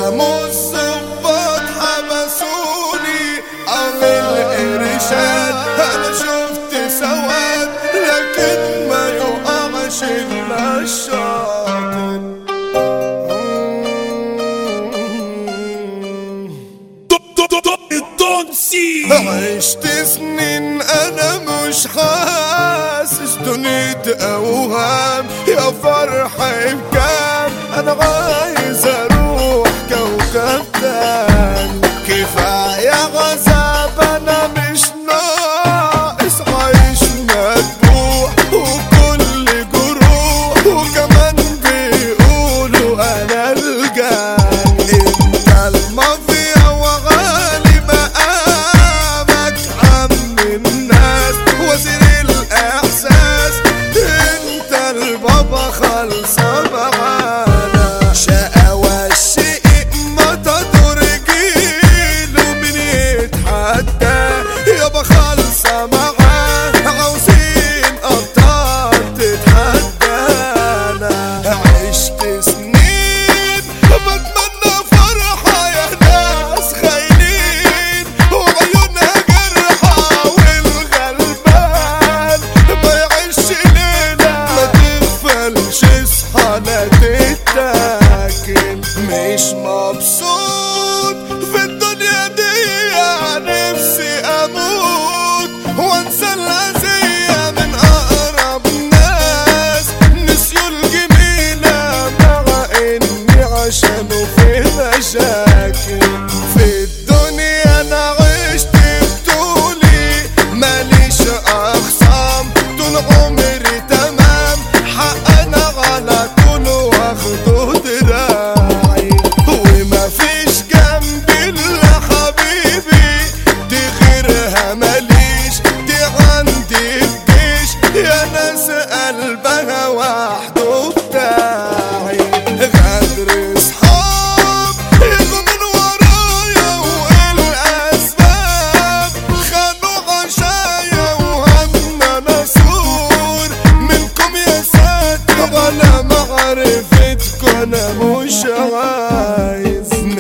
خدموا الظباط حبسوني اعمل قرشات انا شفت سواد لكن ما يقعش الا الشاطر عشت سنين انا مش حاسس دنيت اوهام يا فرحي بكام انا عايز اروح كوكب تاني كفاية غزاب انا مش ناقص عايش مدبوح وكل جروح وكمان بيقولوا انا الجاني انت المافيا وغالي مقامك عم الناس وزير الاحساس انت البابا خلصة معانا شقاوة الشقيق ما تدور جيله من يتحدى يابا خالصة معاه عاوزين ابطال تتحدانا عشت سنين بتمنى فرحة يا ناس خاينين وعيونها جرحة والغلبان ما يعيش ليلة ما تغفلش اصحى لا تتاكل مش مبسوط في الدنيا دي نفسي اموت وانسى الاذية من اقرب ناس نسيوا الجميلة مع اني عشانه في مشاكل في الدنيا انا عشت بطولي ماليش اخصام طول عمري تمام حقنا على طول واخده دراعي وما فيش جنبي الا حبيبي دي غيرها ماليش دي عندي الجيش يا ناس قلبها وحده بتاعي غدر اصحاب يجوا من ورايا والاسباب خانوا عشايا وهمنا نسور منكم يا ساتر ولا معرفتكم انا مش عايز من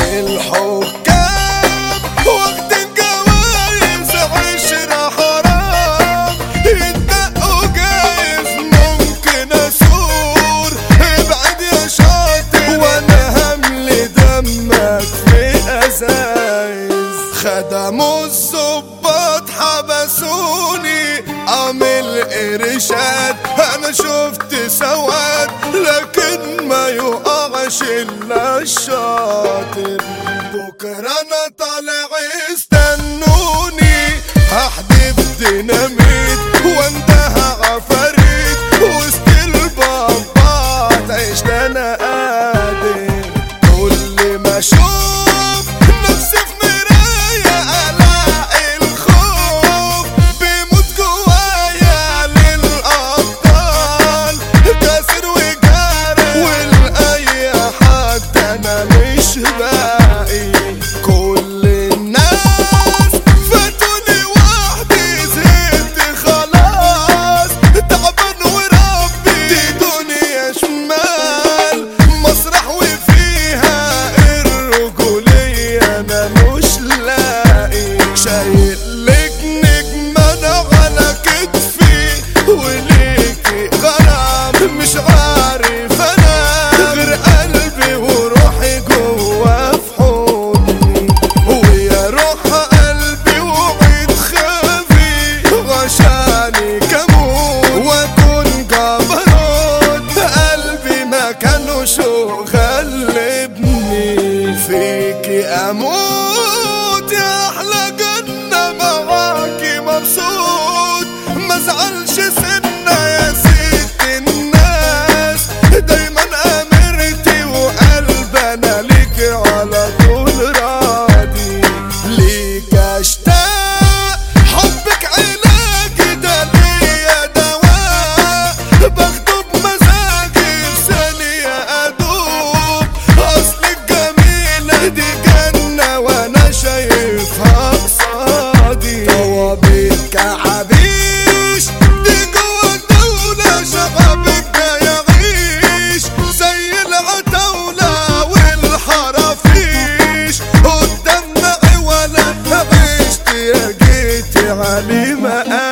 الحكام وقت الجوايز عشرة حرام يتنقوا جايز ممكن اسور ابعد يا شاطر وانا هملي دمك في ازايز خدموا الظباط حبسوني اعمل قرشات انا شفت سواد لكن ما يقعش الا الشاطر بكره انا طالع استنوني هحدف ديناميت وانتهى عفاريت وسط البمبات عشت انا قادر كل ما اشوف نفسي في مراية الاقي الخوف بيموت جوايا للابطال كاسر وجارح ولاي حد انا مش باقي كل الناس فاتوني وحدي زهقت خلاص تعبان وربي دي دنيا شمال مصر علي مقام